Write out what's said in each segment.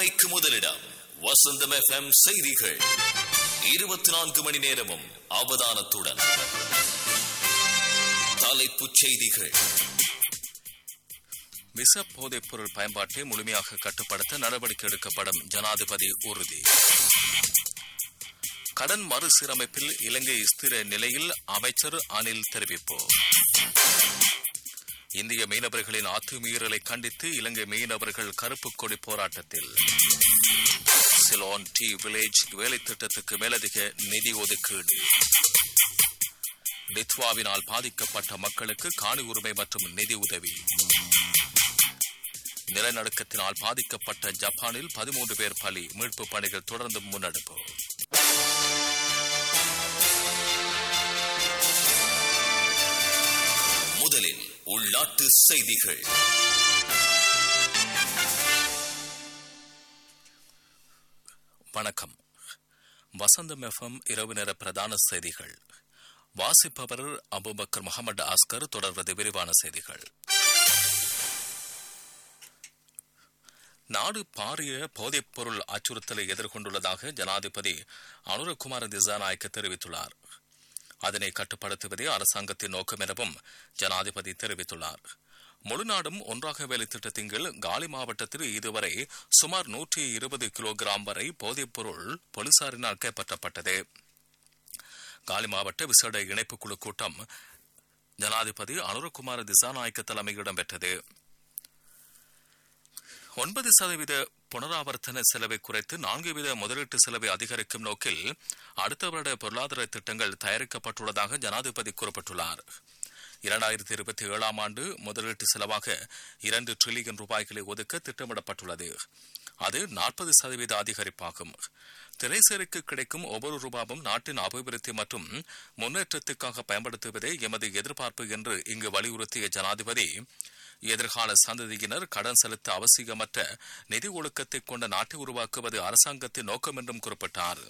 உண்மைக்கு முதலிடம் வசந்தம் எஃப்எம் செய்திகள் இருபத்தி நான்கு மணி நேரமும் அவதானத்துடன் தலைப்புச் செய்திகள் விச போதைப் பொருள் பயன்பாட்டை முழுமையாக கட்டுப்படுத்த நடவடிக்கை எடுக்கப்படும் ஜனாதிபதி உறுதி கடன் மறுசீரமைப்பில் இலங்கை ஸ்திர நிலையில் அமைச்சர் அனில் தெரிவிப்பு இந்திய மீனவர்களின் அத்துமீறலை கண்டித்து இலங்கை மீனவர்கள் கருப்பு கொடி போராட்டத்தில் சிலோன் டி வில்லேஜ் வேலை திட்டத்துக்கு மேலதிக நிதி ஒதுக்கீடு லித்வாவினால் பாதிக்கப்பட்ட மக்களுக்கு காணி உரிமை மற்றும் நிதி உதவி நிலநடுக்கத்தினால் பாதிக்கப்பட்ட ஜப்பானில் பதிமூன்று பேர் பலி மீட்பு பணிகள் தொடர்ந்து முன்னெடுப்பு முதலில் உள்நாட்டு செய்திகள் வணக்கம் வசந்தம் எஃப்எம் இரவு நேர பிரதான செய்திகள் வாசிப்பவர் அபுபக்கர் முகமது ஆஸ்கர் தொடர்வது விரிவான செய்திகள் நாடு பாரிய போதைப் பொருள் அச்சுறுத்தலை எதிர்கொண்டுள்ளதாக ஜனாதிபதி அனுரகுமார திசாநாயக்க தெரிவித்துள்ளார் அதனை கட்டுப்படுத்துவதே அரசாங்கத்தின் நோக்கம் எனவும் ஜனாதிபதி தெரிவித்துள்ளார் முழு நாடும் ஒன்றாக வேலை திட்டத்தின் கீழ் காலி மாவட்டத்தில் இதுவரை சுமார் நூற்றி இருபது கிலோகிராம் வரை போதைப் பொருள் போலீசாரினால் கைப்பற்றப்பட்டது காலி மாவட்ட விசேட இணைப்பு குழு கூட்டம் ஜனாதிபதி அனுரகுமார திசாநாயக்க தலைமையில் இடம்பெற்றது ஒன்பது சதவீத புனராவர்த்தன செலவை குறைத்து நான்கு வீத முதலீட்டு செலவை அதிகரிக்கும் நோக்கில் அடுத்த வருட பொருளாதார திட்டங்கள் தயாரிக்கப்பட்டுள்ளதாக ஜனாதிபதி குறிப்பிட்டுள்ளார் இரண்டாயிரத்தி இருபத்தி ஏழாம் ஆண்டு முதலீட்டு செலவாக இரண்டு டிரில்லியன் ரூபாய்களை ஒதுக்க திட்டமிடப்பட்டுள்ளது அது நாற்பது சதவீத அதிகரிப்பாகும் திரைசேரிக்கு கிடைக்கும் ஒவ்வொரு ரூபாவும் நாட்டின் அபிவிருத்தி மற்றும் முன்னேற்றத்துக்காக பயன்படுத்துவதே எமது எதிர்பார்ப்பு என்று இங்கு வலியுறுத்திய ஜனாதிபதி எதிர்கால சந்ததியினர் கடன் செலுத்த அவசியமற்ற நிதி ஒழுக்கத்தை கொண்ட நாட்டை உருவாக்குவது அரசாங்கத்தின் நோக்கம் என்றும் குறிப்பிட்டார்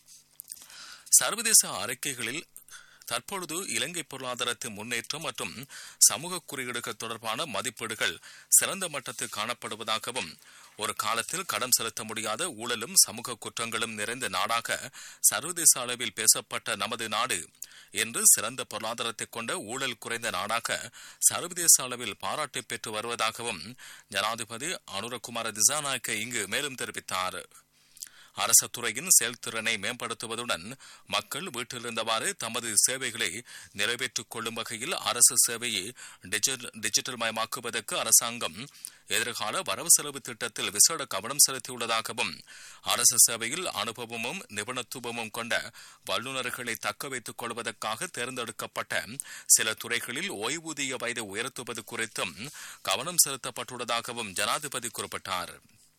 சர்வதேச அறிக்கைகளில் தற்பொழுது இலங்கை பொருளாதாரத்தின் முன்னேற்றம் மற்றும் சமூக குறியீடுகள் தொடர்பான மதிப்பீடுகள் சிறந்த மட்டத்தில் காணப்படுவதாகவும் ஒரு காலத்தில் கடன் செலுத்த முடியாத ஊழலும் சமூக குற்றங்களும் நிறைந்த நாடாக சர்வதேச அளவில் பேசப்பட்ட நமது நாடு என்று சிறந்த பொருளாதாரத்தை கொண்ட ஊழல் குறைந்த நாடாக சர்வதேச அளவில் பாராட்டை பெற்று வருவதாகவும் ஜனாதிபதி அனுரகுமார திசாநாயக்க இங்கு மேலும் தெரிவித்தார் அரசு துறையின் செயல்திறனை மேம்படுத்துவதுடன் மக்கள் வீட்டிலிருந்தவாறு தமது சேவைகளை நிறைவேற்றிக் கொள்ளும் வகையில் அரசு சேவையை டிஜிட்டல் மயமாக்குவதற்கு அரசாங்கம் எதிர்கால வரவு செலவு திட்டத்தில் விசேட கவனம் செலுத்தியுள்ளதாகவும் அரசு சேவையில் அனுபவமும் நிபுணத்துவமும் கொண்ட வல்லுநர்களை தக்க வைத்துக் கொள்வதற்காக தேர்ந்தெடுக்கப்பட்ட சில துறைகளில் ஓய்வூதிய வயதை உயர்த்துவது குறித்தும் கவனம் செலுத்தப்பட்டுள்ளதாகவும் ஜனாதிபதி குறிப்பிட்டார்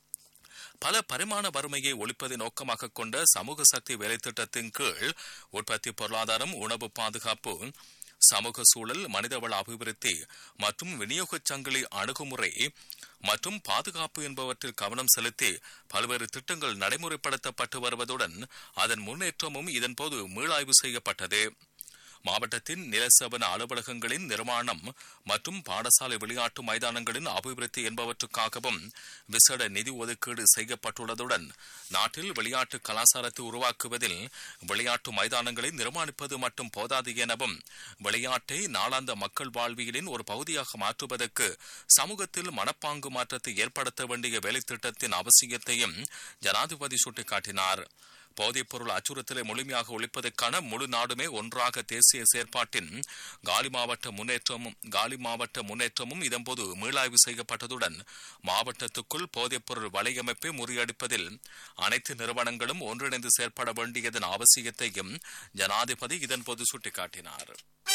பல பரிமாண வறுமையை ஒழிப்பதை நோக்கமாக கொண்ட சமூக சக்தி வேலைத்திட்டத்தின் கீழ் உற்பத்தி பொருளாதாரம் உணவு பாதுகாப்பு சமூக சூழல் மனிதவள அபிவிருத்தி மற்றும் விநியோகச் சங்கிலி அணுகுமுறை மற்றும் பாதுகாப்பு என்பவற்றில் கவனம் செலுத்தி பல்வேறு திட்டங்கள் நடைமுறைப்படுத்தப்பட்டு வருவதுடன் அதன் முன்னேற்றமும் இதன்போது மீளாய்வு செய்யப்பட்டது மாவட்டத்தின் நிலசபன அலுவலகங்களின் நிர்மாணம் மற்றும் பாடசாலை விளையாட்டு மைதானங்களின் அபிவிருத்தி என்பவற்றுக்காகவும் விசேட நிதி ஒதுக்கீடு செய்யப்பட்டுள்ளதுடன் நாட்டில் விளையாட்டு கலாச்சாரத்தை உருவாக்குவதில் விளையாட்டு மைதானங்களை நிர்மாணிப்பது மட்டும் போதாது எனவும் விளையாட்டை நாளாந்த மக்கள் வாழ்வியலின் ஒரு பகுதியாக மாற்றுவதற்கு சமூகத்தில் மனப்பாங்கு மாற்றத்தை ஏற்படுத்த வேண்டிய வேலைத்திட்டத்தின் அவசியத்தையும் ஜனாதிபதி சுட்டிக்காட்டினார் போதைப்பொருள் அச்சுறுத்தலை முழுமையாக ஒழிப்பதற்கான முழு நாடுமே ஒன்றாக தேசிய செயற்பாட்டின் காலி மாவட்ட முன்னேற்றமும் காலி மாவட்ட முன்னேற்றமும் இதன்போது மீளாய்வு செய்யப்பட்டதுடன் மாவட்டத்துக்குள் போதைப்பொருள் வலையமைப்பை முறியடிப்பதில் அனைத்து நிறுவனங்களும் ஒன்றிணைந்து செயற்பட வேண்டியதன் அவசியத்தையும் ஜனாதிபதி இதன்போது சுட்டிக்காட்டினார்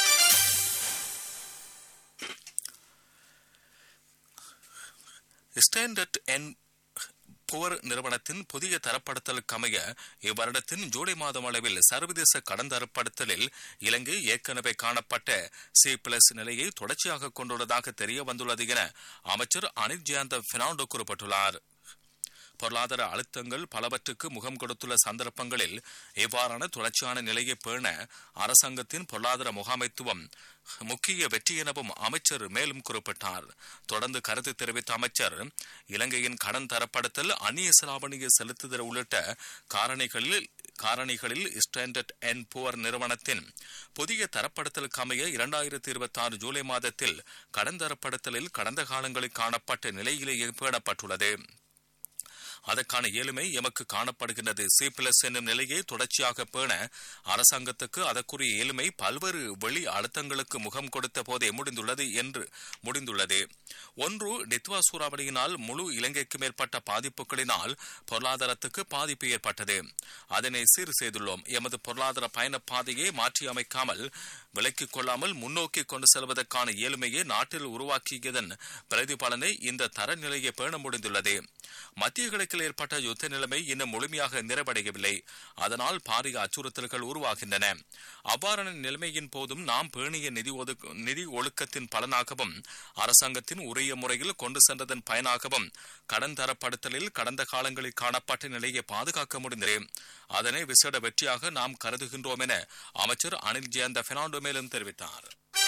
ஸ்டாண்டர்ட் என் புவர் நிறுவனத்தின் புதிய தரப்படுத்தலுக்கு அமைய இவ்வருடத்தின் ஜூலை மாதம் அளவில் சர்வதேச கடன் தரப்படுத்தலில் இலங்கை ஏற்கனவே காணப்பட்ட சி பிளஸ் நிலையை தொடர்ச்சியாக கொண்டுள்ளதாக தெரிய வந்துள்ளது என அமைச்சர் அனில் ஜெயந்த பெர்னாண்டோ குறிப்பிட்டுள்ளார் பொருளாதார அழுத்தங்கள் பலவற்றுக்கு முகம் கொடுத்துள்ள சந்தர்ப்பங்களில் இவ்வாறான தொடர்ச்சியான நிலையை பேண அரசாங்கத்தின் பொருளாதார முகாமைத்துவம் முக்கிய வெற்றி எனவும் அமைச்சர் மேலும் குறிப்பிட்டார் தொடர்ந்து கருத்து தெரிவித்த அமைச்சர் இலங்கையின் கடன் தரப்படுத்தல் அந்நிய செலாவணியை செலுத்துதல் உள்ளிட்ட காரணிகளில் காரணிகளில் ஸ்டாண்டர்ட் அண்ட் புவர் நிறுவனத்தின் புதிய தரப்படுத்தலுக்கு அமைய இரண்டாயிரத்தி இருபத்தி ஆறு ஜூலை மாதத்தில் கடன் தரப்படுத்தலில் கடந்த காலங்களில் காணப்பட்ட நிலையிலேயே பேணப்பட்டுள்ளது அதற்கான ஏழுமை எமக்கு காணப்படுகின்றது சி பிளஸ் என்னும் நிலையை தொடர்ச்சியாக பேண அரசாங்கத்துக்கு அதற்குரிய ஏழுமை பல்வேறு வெளி அழுத்தங்களுக்கு முகம் கொடுத்த போதே முடிந்துள்ளது என்று முடிந்துள்ளது ஒன்று நித்வா சூறாவளியினால் முழு இலங்கைக்கு மேற்பட்ட பாதிப்புகளினால் பொருளாதாரத்துக்கு பாதிப்பு ஏற்பட்டது அதனை சீர் செய்துள்ளோம் எமது பொருளாதார பயண பாதையை மாற்றி அமைக்காமல் விலக்கிக் கொள்ளாமல் முன்னோக்கி கொண்டு செல்வதற்கான ஏழ்மையை நாட்டில் உருவாக்கியதன் பிரதிபலனை இந்த தரநிலையை பேண முடிந்துள்ளது மத்திய கிழக்கில் ஏற்பட்ட யுத்த நிலைமை இன்னும் முழுமையாக நிறைவடையவில்லை அதனால் பாரிய அச்சுறுத்தல்கள் உருவாகின்றன அவ்வாறான நிலைமையின் போதும் நாம் பேணிய நிதி ஒதுக்கு நிதி ஒழுக்கத்தின் பலனாகவும் அரசாங்கத்தின் உரிய முறையில் கொண்டு சென்றதன் பயனாகவும் கடன் தரப்படுத்தலில் கடந்த காலங்களில் காணப்பட்ட நிலையை பாதுகாக்க முடிந்தது அதனை விசேட வெற்றியாக நாம் கருதுகின்றோம் என அமைச்சர் அனில் ஜெயந்த பெர்னாண்டோ மேலும் தெரிவித்தார்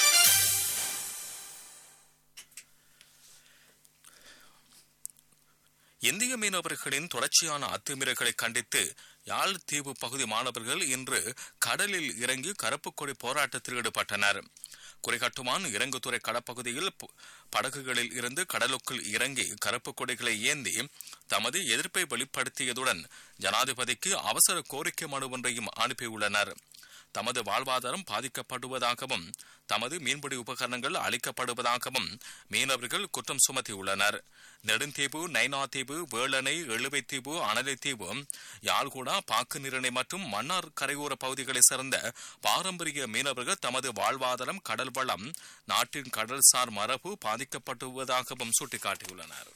இந்திய மீனவர்களின் தொடர்ச்சியான அத்துமீறல்களை கண்டித்து யாழ் தீவு பகுதி மாணவர்கள் இன்று கடலில் இறங்கி கருப்பு கொடி போராட்டத்தில் ஈடுபட்டனர் குறைகட்டுமான் இறங்குதுறை கடப்பகுதியில் பு- படகுகளில் இருந்து கடலுக்குள் இறங்கி கருப்பு கொடிகளை ஏந்தி தமது எதிர்ப்பை வெளிப்படுத்தியதுடன் ஜனாதிபதிக்கு அவசர கோரிக்கை மனு ஒன்றையும் அனுப்பியுள்ளனர் தமது வாழ்வாதாரம் பாதிக்கப்படுவதாகவும் தமது மீன்பிடி உபகரணங்கள் அளிக்கப்படுவதாகவும் மீனவர்கள் குற்றம் சுமத்தியுள்ளனர் நெடுந்தீவு நைனாதீவு வேளனை எழுவைத்தீவு அனலைத்தீவு யாழ்குடா பாக்குநிரணை மற்றும் மன்னார் கரையோர பகுதிகளைச் சேர்ந்த பாரம்பரிய மீனவர்கள் தமது வாழ்வாதாரம் கடல் வளம் நாட்டின் கடல்சார் மரபு பாதிக்கப்படுவதாகவும் சுட்டிக்காட்டியுள்ளனர்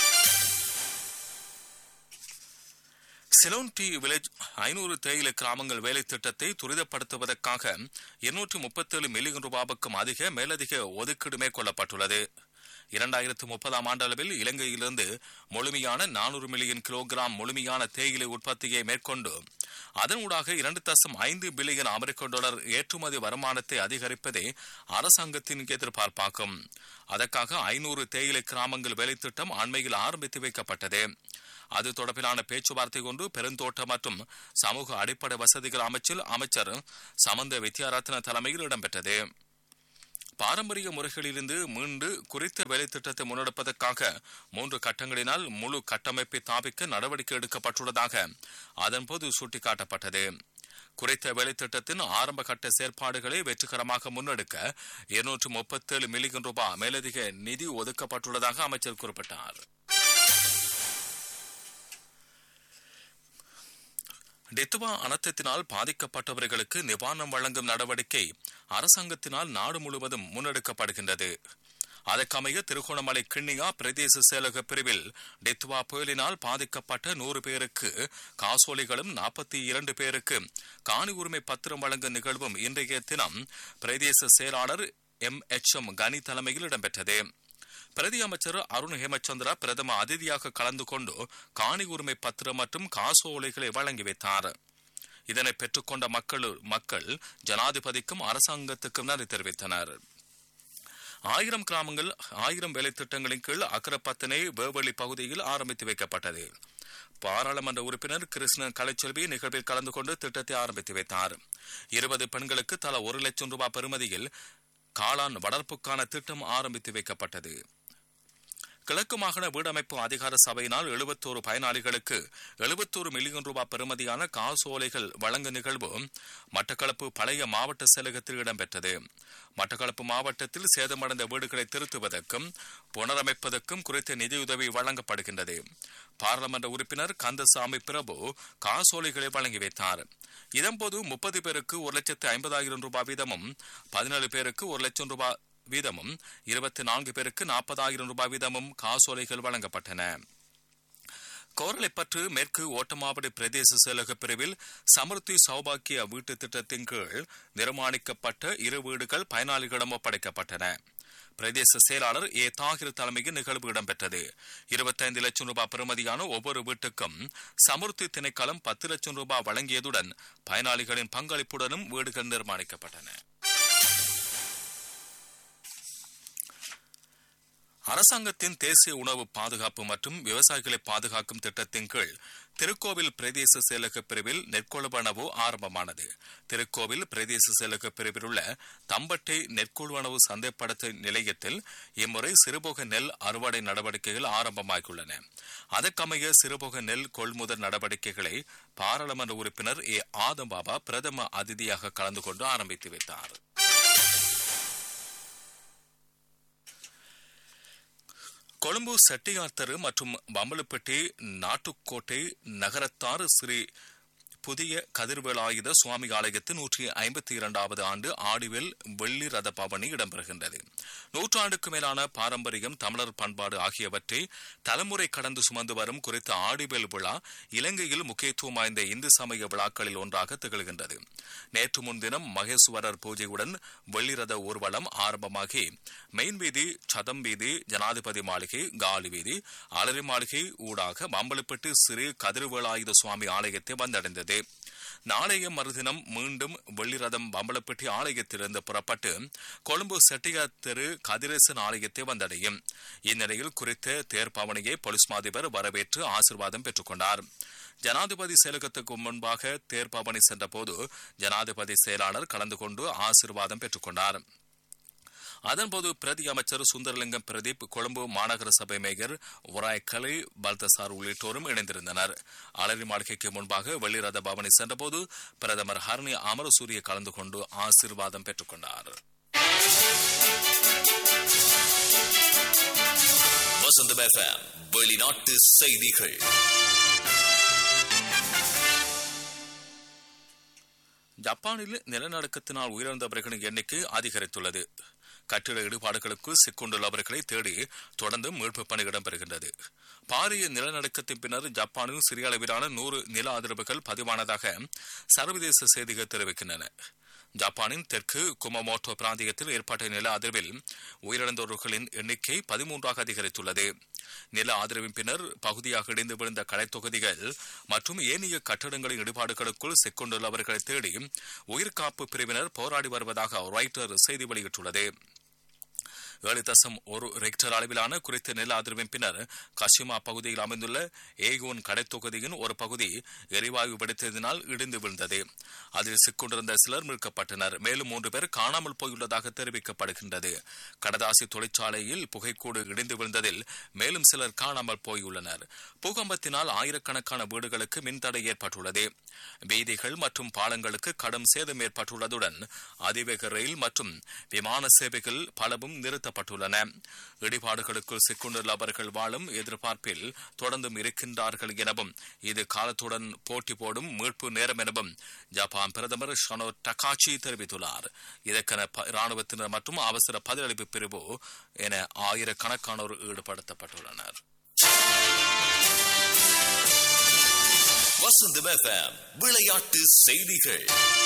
சிலோன் டி வில்லேஜ் ஐநூறு தேயிலை கிராமங்கள் வேலை திட்டத்தை துரிதப்படுத்துவதற்காக இருநூற்று முப்பத்தேழு மில்லியன் ரூபாவுக்கும் அதிக மேலதிக ஒதுக்கீடு மேற்கொள்ளப்பட்டுள்ளது இரண்டாயிரத்து முப்பதாம் ஆண்டளவில் இலங்கையிலிருந்து முழுமையான நானூறு மில்லியன் கிலோகிராம் முழுமையான தேயிலை உற்பத்தியை மேற்கொண்டு அதனூடாக இரண்டு தசம் ஐந்து பில்லியன் அமெரிக்க டாலர் ஏற்றுமதி வருமானத்தை அதிகரிப்பதே அரசாங்கத்தின் எதிர்பார்ப்பாகும் அதற்காக ஐநூறு தேயிலை கிராமங்கள் வேலைத்திட்டம் அண்மையில் ஆரம்பித்து வைக்கப்பட்டது அது தொடர்பிலான பேச்சுவார்த்தை கொண்டு பெருந்தோட்ட மற்றும் சமூக அடிப்படை வசதிகள் அமைச்சில் அமைச்சர் சமந்த வித்யாரத்ன தலைமையில் இடம்பெற்றது பாரம்பரிய முறைகளிலிருந்து மீண்டு குறித்த வேலை திட்டத்தை முன்னெடுப்பதற்காக மூன்று கட்டங்களினால் முழு கட்டமைப்பை தாபிக்க நடவடிக்கை எடுக்கப்பட்டுள்ளதாக அதன்போது சுட்டிக்காட்டப்பட்டது குறித்த வேலை திட்டத்தின் ஆரம்ப கட்ட செயற்பாடுகளை வெற்றிகரமாக முன்னெடுக்க இருநூற்று முப்பத்தேழு மில்லியன் ரூபாய் மேலதிக நிதி ஒதுக்கப்பட்டுள்ளதாக அமைச்சர் குறிப்பிட்டார் டெத்துவா அனர்த்தத்தினால் பாதிக்கப்பட்டவர்களுக்கு நிவாரணம் வழங்கும் நடவடிக்கை அரசாங்கத்தினால் நாடு முழுவதும் முன்னெடுக்கப்படுகின்றது அதற்கமைய திருகோணமலை கிண்ணியா பிரதேச செயலக பிரிவில் டெத்துவா புயலினால் பாதிக்கப்பட்ட நூறு பேருக்கு காசோலைகளும் நாற்பத்தி இரண்டு பேருக்கு காணி உரிமை பத்திரம் வழங்கும் நிகழ்வும் இன்றைய தினம் பிரதேச செயலாளர் எம் எச் எம் கனி தலைமையில் இடம்பெற்றது பிரதி அமைச்சர் அருண் ஹேமச்சந்திரா பிரதம அதிதியாக கலந்து கொண்டு காணி உரிமை பத்திரம் மற்றும் காசோலைகளை வழங்கி வைத்தார் இதனை பெற்றுக்கொண்ட மக்கள் மக்கள் ஜனாதிபதிக்கும் அரசாங்கத்துக்கும் நன்றி தெரிவித்தனர் ஆயிரம் கிராமங்கள் ஆயிரம் வேலை திட்டங்களின் கீழ் அக்கரப்பத்தனை வேவழி பகுதியில் ஆரம்பித்து வைக்கப்பட்டது பாராளுமன்ற உறுப்பினர் கிருஷ்ணன் கலைச்செல்வி நிகழ்வில் கலந்து கொண்டு திட்டத்தை ஆரம்பித்து வைத்தார் இருபது பெண்களுக்கு தலா ஒரு லட்சம் ரூபாய் பெறுமதியில் காளான் வளர்ப்புக்கான திட்டம் ஆரம்பித்து வைக்கப்பட்டது கிழக்கு மாகாண வீடமைப்பு அதிகார சபையினால் எழுபத்தோரு பயனாளிகளுக்கு எழுபத்தோரு மில்லியன் ரூபாய் பெறுமதியான காசோலைகள் வழங்க நிகழ்வு மட்டக்களப்பு பழைய மாவட்ட செயலகத்தில் இடம்பெற்றது மட்டக்களப்பு மாவட்டத்தில் சேதமடைந்த வீடுகளை திருத்துவதற்கும் புனரமைப்பதற்கும் குறித்த நிதியுதவி வழங்கப்படுகின்றது பாராளுமன்ற உறுப்பினர் கந்தசாமி பிரபு காசோலைகளை வழங்கி வைத்தார் இதன்போது முப்பது பேருக்கு ஒரு லட்சத்து ஐம்பதாயிரம் ரூபாய் வீதமும் பதினேழு பேருக்கு ஒரு லட்சம் ரூபாய் வீதமும் இருபத்தி நான்கு பேருக்கு நாற்பதாயிரம் ரூபாய் வீதமும் காசோலைகள் வழங்கப்பட்டன கோரளைப்பற்று மேற்கு ஓட்டமாவடி பிரதேச செயலக பிரிவில் சமர்த்தி சௌபாக்கிய வீட்டு திட்டத்தின் கீழ் நிர்மாணிக்கப்பட்ட இரு வீடுகள் பயனாளிகளிடம் ஒப்படைக்கப்பட்டன பிரதேச செயலாளர் ஏ தாகிர் தலைமையில் நிகழ்வு இடம்பெற்றது இருபத்தைந்து லட்சம் ரூபாய் பெறுமதியான ஒவ்வொரு வீட்டுக்கும் சமுர்த்தி திணைக்களம் பத்து லட்சம் ரூபாய் வழங்கியதுடன் பயனாளிகளின் பங்களிப்புடனும் வீடுகள் நிர்மாணிக்கப்பட்டன அரசாங்கத்தின் தேசிய உணவு பாதுகாப்பு மற்றும் விவசாயிகளை பாதுகாக்கும் திட்டத்தின் கீழ் திருக்கோவில் பிரதேச செயலக பிரிவில் நெற்கொள்வனவு ஆரம்பமானது திருக்கோவில் பிரதேச செயலக பிரிவில் உள்ள தம்பட்டை நெற்கொள்வனவு சந்தைப்படுத்த நிலையத்தில் இம்முறை சிறுபோக நெல் அறுவடை நடவடிக்கைகள் ஆரம்பமாகியுள்ளன அதற்கமைய சிறுபோக நெல் கொள்முதல் நடவடிக்கைகளை பாராளுமன்ற உறுப்பினர் ஏ ஆதம் பாபா பிரதம அதிதியாக கலந்து கொண்டு ஆரம்பித்து வைத்தார் கொழும்பு செட்டியார் தெரு மற்றும் பம்பலப்பட்டி நாட்டுக்கோட்டை நகரத்தார் ஸ்ரீ புதிய கதிர்வேலாயுத சுவாமி ஆலயத்தின் நூற்றி ஐம்பத்தி இரண்டாவது ஆண்டு ஆடிவேல் வெள்ளி ரத பவனி இடம்பெறுகின்றது நூற்றாண்டுக்கு மேலான பாரம்பரியம் தமிழர் பண்பாடு ஆகியவற்றை தலைமுறை கடந்து சுமந்து வரும் குறித்த ஆடிவேல் விழா இலங்கையில் முக்கியத்துவம் வாய்ந்த இந்து சமய விழாக்களில் ஒன்றாக திகழ்கின்றது நேற்று முன்தினம் மகேஸ்வரர் பூஜையுடன் வெள்ளி ரத ஊர்வலம் ஆரம்பமாகி மெயின் வீதி சதம் வீதி ஜனாதிபதி மாளிகை காலி வீதி அலரி மாளிகை ஊடாக மம்பலப்பட்டு சிறு கதிர்வேலாயுத சுவாமி ஆலயத்தை வந்தடைந்தது நாளைய மறுதினம் மீண்டும் வெள்ளிரதம் பம்பலப்பட்டி ஆலயத்திலிருந்து புறப்பட்டு கொழும்பு செட்டியார் தெரு கதிரேசன் ஆலயத்தை வந்தடையும் இந்நிலையில் குறித்த தேர் பவனியை போலீஸ் மாதிபர் வரவேற்று ஆசிர்வாதம் பெற்றுக் கொண்டார் ஜனாதிபதி செயலகத்துக்கு முன்பாக தேர் பவனி சென்றபோது ஜனாதிபதி செயலாளர் கலந்து கொண்டு ஆசிர்வாதம் பெற்றுக் கொண்டார் அதன்போது பிரதி அமைச்சர் சுந்தரலிங்கம் பிரதீப் கொழும்பு மாநகர சபை மேயர் ஒராய் கலை பல்தசார் உள்ளிட்டோரும் இணைந்திருந்தனர் அலரி மாளிகைக்கு முன்பாக வெள்ளிரத பவனி சென்றபோது பிரதமர் ஹர்னி அமரசூரிய கலந்து கொண்டு ஆசீர்வாதம் பெற்றுக் கொண்டார் வசந்தம் எஃப்எம் வெளிநாட்டு செய்திகள் ஜப்பானில் நிலநடுக்கத்தினால் உயிரிழந்தவர்களின் எண்ணிக்கை அதிகரித்துள்ளது கட்டிட இடுபாடுகளுக்கு சிக்குண்டுள்ளவர்களை தேடி தொடர்ந்து மீட்பு பணி இடம்பெறுகின்றது பாரிய நிலநடுக்கத்தின் பின்னர் ஜப்பானில் சிறிய அளவிலான நூறு நில அதிர்வுகள் பதிவானதாக சர்வதேச செய்திகள் தெரிவிக்கின்றன ஜப்பானின் தெற்கு குமமோட்டோ பிராந்தியத்தில் ஏற்பட்ட நில அதிர்வில் உயிரிழந்தவர்களின் எண்ணிக்கை பதிமூன்றாக அதிகரித்துள்ளது நில ஆதரவின் பின்னர் பகுதியாக இடிந்து விழுந்த கலைத்தொகுதிகள் மற்றும் ஏனைய கட்டடங்களின் இடிபாடுகளுக்குள் சிக்கொண்டுள்ளவர்களை தேடி உயிர்காப்பு பிரிவினர் போராடி வருவதாக ராய்டர் செய்தி வெளியிட்டுள்ளது ஏழு தசம் ஒரு ரெக்டர் அளவிலான குறித்த நில அதிர்வின் பின்னர் கஷிமா பகுதியில் அமைந்துள்ள ஏகோன் கடைத்தொகுதியின் ஒரு பகுதி எரிவாயு வெடித்ததினால் இடிந்து விழுந்தது அதில் சிக்கொண்டிருந்த சிலர் மீட்கப்பட்டனர் மேலும் மூன்று பேர் காணாமல் போயுள்ளதாக தெரிவிக்கப்படுகின்றது கடதாசி தொழிற்சாலையில் புகைக்கூடு இடிந்து விழுந்ததில் மேலும் சிலர் காணாமல் போயுள்ளனர் பூகம்பத்தினால் ஆயிரக்கணக்கான வீடுகளுக்கு மின்தடை ஏற்பட்டுள்ளது வீதிகள் மற்றும் பாலங்களுக்கு கடும் சேதம் ஏற்பட்டுள்ளதுடன் அதிவேக ரயில் மற்றும் விமான சேவைகள் பலவும் நிறுத்தப்பட்டுள்ளன இடிபாடுகளுக்குள் சிக்குண்டுள்ள அவர்கள் வாழும் எதிர்பார்ப்பில் தொடர்ந்தும் இருக்கின்றார்கள் எனவும் இது காலத்துடன் போட்டி போடும் மீட்பு நேரம் எனவும் ஜப்பான் பிரதமர் ஷனோ டகாச்சி தெரிவித்துள்ளார் இதற்கென ராணுவத்தினர் மற்றும் அவசர பதிலளிப்பு பிரிவு என ஆயிரக்கணக்கானோர் ஈடுபடுத்தப்பட்டுள்ளனர் வசந்தம் எஃப்எம் விளையாட்டு செய்திகள்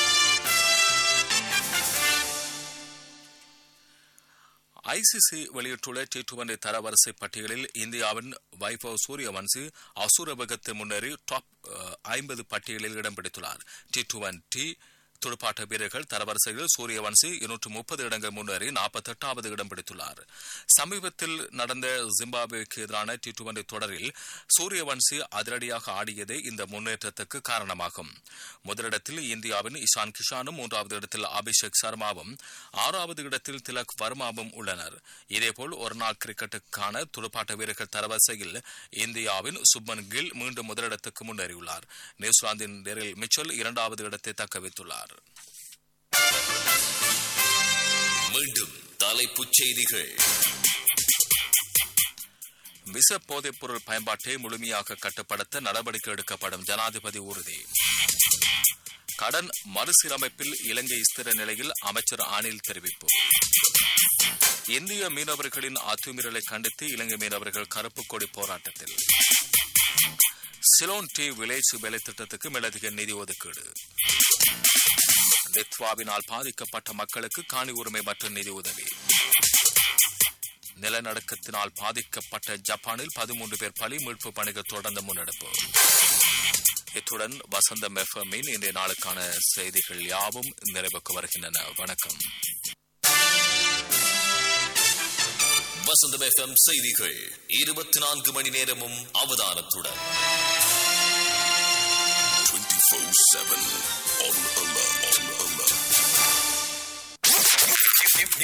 ஐசிசி வெளியிட்டுள்ள டி டுவெண்டி தரவரிசை பட்டியலில் இந்தியாவின் வைபவ் சூரியவன்சி அசுர வேகத்தை முன்னேறி டாப் ஐம்பது பட்டியலில் இடம் பிடித்துள்ளார் டி டுவெண்டி துடுப்பாட்ட வீரர்கள் தரவரிசையில் சூரியவன்சி இருநூற்று முப்பது இடங்கள் முன்னேறி நாற்பத்தி எட்டாவது இடம் பிடித்துள்ளார் சமீபத்தில் நடந்த ஜிம்பாப்வேக்கு எதிரான டி டுவெண்டி தொடரில் சூரியவன்சி அதிரடியாக ஆடியதே இந்த முன்னேற்றத்துக்கு காரணமாகும் முதலிடத்தில் இந்தியாவின் இஷான் கிஷானும் மூன்றாவது இடத்தில் அபிஷேக் சர்மாவும் ஆறாவது இடத்தில் திலக் வர்மாவும் உள்ளனர் இதேபோல் ஒருநாள் கிரிக்கெட்டுக்கான துடுப்பாட்ட வீரர்கள் தரவரிசையில் இந்தியாவின் சுப்மன் கில் மீண்டும் முதலிடத்துக்கு முன்னேறியுள்ளார் நியூசிலாந்தின் டெரில் மிச்சல் இரண்டாவது இடத்தை தக்கவைத்துள்ளார் மீண்டும் தலைப்புச் செய்திகள் விச போதைப் பொருள் பயன்பாட்டை முழுமையாக கட்டுப்படுத்த நடவடிக்கை எடுக்கப்படும் ஜனாதிபதி உறுதி கடன் மறுசீரமைப்பில் இலங்கை ஸ்திர நிலையில் அமைச்சர் அனில் தெரிவிப்பு இந்திய மீனவர்களின் அத்துமீறலை கண்டித்து இலங்கை மீனவர்கள் கருப்பு கொடி போராட்டத்தில் சிலோன் டி வில்லேஜ் வேலை திட்டத்துக்கு மேலதிக நிதி ஒதுக்கீடு லித்வாவினால் பாதிக்கப்பட்ட மக்களுக்கு காணி உரிமை மற்றும் நிதி உதவி நிலநடுக்கத்தினால் பாதிக்கப்பட்ட ஜப்பானில் பதிமூன்று பேர் பலி மீட்பு பணிகள் தொடர்ந்து முன்னெடுப்பு இத்துடன் வசந்தம் எஃப்எம்மின் இன்றைய நாளுக்கான செய்திகள் யாவும் நிறைவுக்கு வருகின்றன வணக்கம் வசந்தம் எஃப்எம் செய்திகள் இருபத்தி நான்கு மணி நேரமும் அவதானத்துடன் 24-7 on alert. On alert.